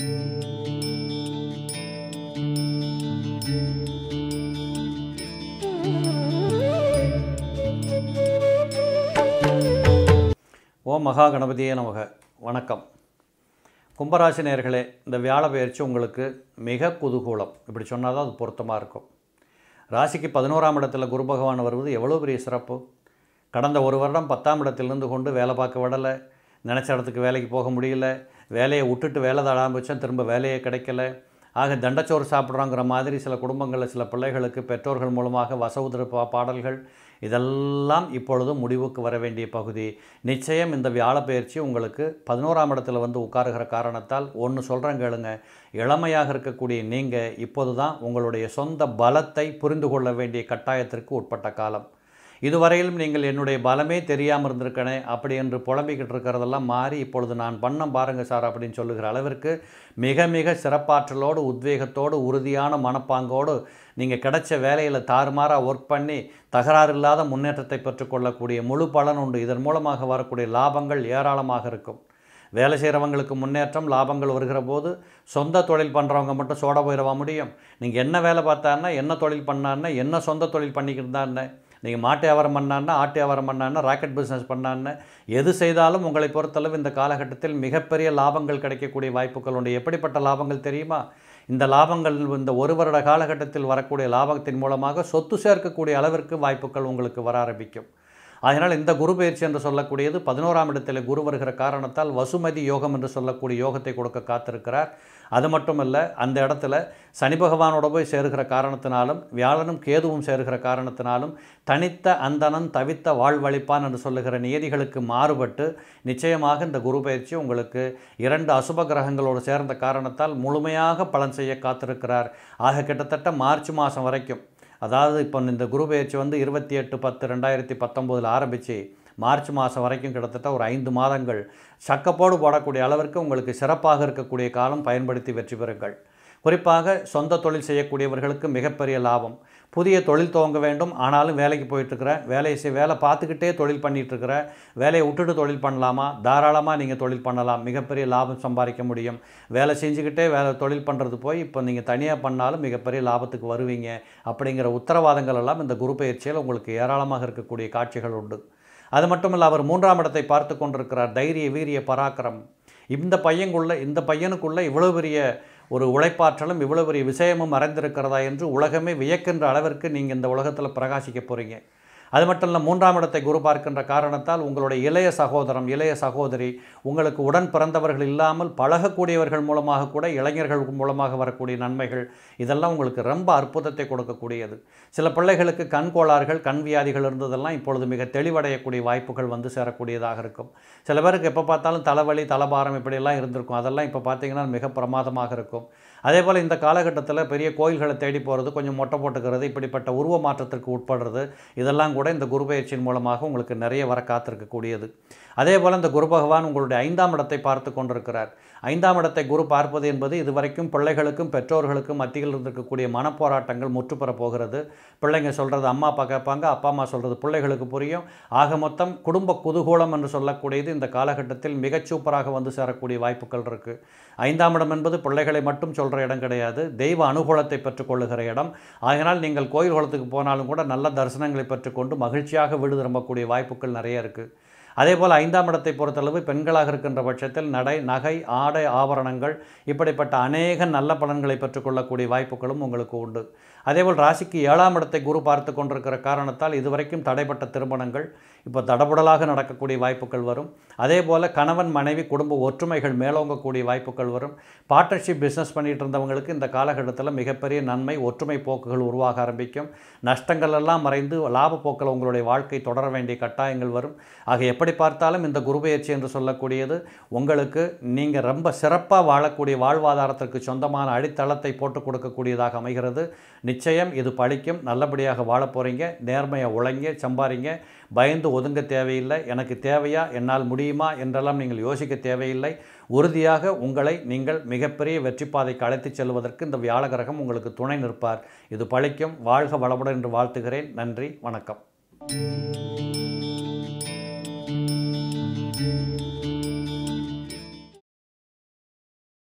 ஓம் மகா கணபதியே நமக வணக்கம் கும்பராசி நேயர்களே இந்த வியாழ பயிற்சி உங்களுக்கு மிக குதூகூலம் இப்படி சொன்னால் தான் அது பொருத்தமாக இருக்கும் ராசிக்கு பதினோராம் இடத்துல குரு பகவான் வருவது எவ்வளோ பெரிய சிறப்பு கடந்த ஒரு வருடம் பத்தாம் இடத்திலிருந்து கொண்டு வேலை பார்க்க விடலை நினச்ச இடத்துக்கு வேலைக்கு போக முடியல வேலையை விட்டுட்டு வேலை தான் ஆரம்பித்தேன் திரும்ப வேலையே கிடைக்கல ஆக தண்டச்சோறு சாப்பிட்றோங்கிற மாதிரி சில குடும்பங்களில் சில பிள்ளைகளுக்கு பெற்றோர்கள் மூலமாக வசவுதிர பா பாடல்கள் இதெல்லாம் இப்பொழுது முடிவுக்கு வர வேண்டிய பகுதி நிச்சயம் இந்த வியாழப்பெயர்ச்சி உங்களுக்கு பதினோராம் இடத்துல வந்து உட்காருகிற காரணத்தால் ஒன்று சொல்கிறேன் கேளுங்க இளமையாக இருக்கக்கூடிய நீங்கள் இப்போது தான் உங்களுடைய சொந்த பலத்தை புரிந்து கொள்ள வேண்டிய கட்டாயத்திற்கு உட்பட்ட காலம் இதுவரையிலும் நீங்கள் என்னுடைய பலமே தெரியாமல் இருந்திருக்கனே அப்படி என்று புலம்பிக்கிட்டு இருக்கிறதெல்லாம் மாறி இப்பொழுது நான் பண்ணம் பாருங்க சார் அப்படின்னு சொல்லுகிற அளவிற்கு மிக மிக சிறப்பாற்றலோடு உத்வேகத்தோடு உறுதியான மனப்பாங்கோடு நீங்கள் கிடைச்ச வேலையில் தாறுமாறாக ஒர்க் பண்ணி தகராறு இல்லாத முன்னேற்றத்தை பெற்றுக்கொள்ளக்கூடிய முழு பலன் உண்டு இதன் மூலமாக வரக்கூடிய லாபங்கள் ஏராளமாக இருக்கும் வேலை செய்கிறவங்களுக்கு முன்னேற்றம் லாபங்கள் வருகிற போது சொந்த தொழில் பண்ணுறவங்க மட்டும் சோட போயிடவா முடியும் நீங்கள் என்ன வேலை பார்த்தான்னா என்ன தொழில் பண்ணான்னா என்ன சொந்த தொழில் பண்ணிக்கிட்டு தான் என்ன நீங்கள் மாட்டு வியாபாரம் பண்ணான்னா ஆட்டு வியாபாரம் பண்ணான்னா ராக்கெட் பிஸ்னஸ் பண்ணான்னு எது செய்தாலும் உங்களை பொறுத்தளவு இந்த காலகட்டத்தில் மிகப்பெரிய லாபங்கள் கிடைக்கக்கூடிய வாய்ப்புகள் உண்டு எப்படிப்பட்ட லாபங்கள் தெரியுமா இந்த லாபங்கள் இந்த ஒரு வருட காலகட்டத்தில் வரக்கூடிய லாபத்தின் மூலமாக சொத்து சேர்க்கக்கூடிய அளவிற்கு வாய்ப்புகள் உங்களுக்கு வர ஆரம்பிக்கும் அதனால் இந்த குரு பயிற்சி என்று சொல்லக்கூடியது பதினோராம் இடத்தில் குரு வருகிற காரணத்தால் வசுமதி யோகம் என்று சொல்லக்கூடிய யோகத்தை கொடுக்க காத்திருக்கிறார் அது மட்டுமல்ல அந்த இடத்துல சனி பகவானோட போய் சேருகிற காரணத்தினாலும் வியாழனும் கேதுவும் சேருகிற காரணத்தினாலும் தனித்த அந்தணன் தவித்த வாழ்வழிப்பான் என்று சொல்லுகிற நியதிகளுக்கு மாறுபட்டு நிச்சயமாக இந்த குரு பயிற்சி உங்களுக்கு இரண்டு அசுப கிரகங்களோடு சேர்ந்த காரணத்தால் முழுமையாக பலன் செய்ய காத்திருக்கிறார் ஆக கிட்டத்தட்ட மார்ச் மாதம் வரைக்கும் அதாவது இப்போ இந்த குரு பயிற்சி வந்து இருபத்தி எட்டு பத்து ரெண்டாயிரத்தி பத்தொம்போதில் ஆரம்பித்து மார்ச் மாதம் வரைக்கும் கிட்டத்தட்ட ஒரு ஐந்து மாதங்கள் சக்கப்போடு போடக்கூடிய அளவிற்கு உங்களுக்கு சிறப்பாக இருக்கக்கூடிய காலம் பயன்படுத்தி வெற்றி பெறுங்கள் குறிப்பாக சொந்த தொழில் செய்யக்கூடியவர்களுக்கு மிகப்பெரிய லாபம் புதிய தொழில் துவங்க வேண்டும் ஆனாலும் வேலைக்கு போயிட்டுருக்கிறேன் வேலையை செய் வேலை பார்த்துக்கிட்டே தொழில் பண்ணிகிட்ருக்கிறேன் வேலையை விட்டுட்டு தொழில் பண்ணலாமா தாராளமாக நீங்கள் தொழில் பண்ணலாம் மிகப்பெரிய லாபம் சம்பாதிக்க முடியும் வேலை செஞ்சுக்கிட்டே வேலை தொழில் பண்ணுறது போய் இப்போ நீங்கள் தனியாக பண்ணாலும் மிகப்பெரிய லாபத்துக்கு வருவீங்க அப்படிங்கிற உத்தரவாதங்கள் எல்லாம் இந்த குரு பயிற்சியில் உங்களுக்கு ஏராளமாக இருக்கக்கூடிய காட்சிகள் உண்டு அது மட்டும் இல்லை அவர் மூன்றாம் இடத்தை பார்த்து கொண்டிருக்கிறார் தைரிய வீரிய பராக்கிரம் இந்த பையனுக்குள்ள இந்த பையனுக்குள்ள இவ்வளோ பெரிய ஒரு உழைப்பாற்றலும் இவ்வளோ பெரிய விஷயமும் மறைந்திருக்கிறதா என்று உலகமே வியக்கின்ற அளவிற்கு நீங்கள் இந்த உலகத்தில் பிரகாசிக்க போகிறீங்க அது மட்டும் இல்லை மூன்றாம் இடத்தை குரு பார்க்கின்ற காரணத்தால் உங்களுடைய இளைய சகோதரம் இளைய சகோதரி உங்களுக்கு உடன் பிறந்தவர்கள் இல்லாமல் பழகக்கூடியவர்கள் மூலமாக கூட இளைஞர்கள் மூலமாக வரக்கூடிய நன்மைகள் இதெல்லாம் உங்களுக்கு ரொம்ப அற்புதத்தை கொடுக்கக்கூடியது சில பிள்ளைகளுக்கு கண் கோளாறுகள் கண் வியாதிகள் இருந்ததெல்லாம் இப்பொழுது மிக தெளிவடையக்கூடிய வாய்ப்புகள் வந்து சேரக்கூடியதாக இருக்கும் சில பேருக்கு எப்போ பார்த்தாலும் தலைவலி தலபாரம் இப்படியெல்லாம் இருந்திருக்கும் அதெல்லாம் இப்போ பார்த்தீங்கன்னா மிக பிரமாதமாக இருக்கும் அதே போல் இந்த காலகட்டத்தில் பெரிய கோயில்களை தேடி போகிறது கொஞ்சம் மொட்டை போட்டுக்கிறது இப்படிப்பட்ட உருவ மாற்றத்திற்கு உட்படுறது இதெல்லாம் கூட இந்த குரு பயிற்சியின் மூலமாக உங்களுக்கு நிறைய வர காத்திருக்கக்கூடியது அதே போல் இந்த குரு பகவான் உங்களுடைய ஐந்தாம் இடத்தை பார்த்து கொண்டிருக்கிறார் ஐந்தாம் இடத்தை குரு பார்ப்பது என்பது இதுவரைக்கும் பிள்ளைகளுக்கும் பெற்றோர்களுக்கும் மத்தியில் இருந்திருக்கக்கூடிய மனப்போராட்டங்கள் முற்றுப்பெற போகிறது பிள்ளைங்க சொல்கிறது அம்மா அப்பா கேட்பாங்க அப்பா அம்மா சொல்கிறது பிள்ளைகளுக்கு புரியும் ஆக மொத்தம் குடும்ப குதூகூலம் என்று சொல்லக்கூடியது இந்த காலகட்டத்தில் மிகச் சூப்பராக வந்து சேரக்கூடிய வாய்ப்புகள் இருக்குது ஐந்தாம் இடம் என்பது பிள்ளைகளை மட்டும் சொல்கிற இடம் கிடையாது தெய்வ அனுகூலத்தை பெற்றுக்கொள்ளுகிற இடம் ஆகினால் நீங்கள் கோயில் குளத்துக்கு போனாலும் கூட நல்ல தரிசனங்களை பெற்றுக்கொண்டு மகிழ்ச்சியாக வீடு திரும்பக்கூடிய வாய்ப்புகள் நிறைய இருக்குது அதே போல் ஐந்தாம் இடத்தை பொறுத்தளவு பெண்களாக இருக்கின்ற பட்சத்தில் நடை நகை ஆடை ஆபரணங்கள் இப்படிப்பட்ட அநேக நல்ல பலன்களை பெற்றுக்கொள்ளக்கூடிய வாய்ப்புகளும் உங்களுக்கு உண்டு அதேபோல் ராசிக்கு ஏழாம் இடத்தை குரு பார்த்து கொண்டிருக்கிற காரணத்தால் இதுவரைக்கும் தடைப்பட்ட திருமணங்கள் இப்போ தடபுடலாக நடக்கக்கூடிய வாய்ப்புகள் வரும் அதே போல் கணவன் மனைவி குடும்ப ஒற்றுமைகள் மேலோங்கக்கூடிய வாய்ப்புகள் வரும் பார்ட்னர்ஷிப் பிஸ்னஸ் பண்ணிகிட்டு இருந்தவங்களுக்கு இந்த காலகட்டத்தில் மிகப்பெரிய நன்மை ஒற்றுமை போக்குகள் உருவாக ஆரம்பிக்கும் நஷ்டங்கள் எல்லாம் மறைந்து லாப போக்கில் உங்களுடைய வாழ்க்கை தொடர வேண்டிய கட்டாயங்கள் வரும் ஆக எப்படி பார்த்தாலும் இந்த குரு பயிற்சி என்று சொல்லக்கூடியது உங்களுக்கு நீங்கள் ரொம்ப சிறப்பாக வாழக்கூடிய வாழ்வாதாரத்திற்கு சொந்தமான அடித்தளத்தை போட்டு கொடுக்கக்கூடியதாக அமைகிறது நிச்சயம் இது பழிக்கும் நல்லபடியாக வாழ போகிறீங்க நேர்மையாக உழைங்க சம்பாரிங்க பயந்து ஒதுங்க தேவையில்லை எனக்கு தேவையா என்னால் முடியுமா என்றெல்லாம் நீங்கள் யோசிக்க தேவையில்லை உறுதியாக உங்களை நீங்கள் மிகப்பெரிய வெற்றி பாதைக்கு அழைத்துச் செல்வதற்கு இந்த வியாழகிரகம் உங்களுக்கு துணை நிற்பார் இது பழிக்கும் வாழ்க வளமுடன் என்று வாழ்த்துகிறேன் நன்றி வணக்கம்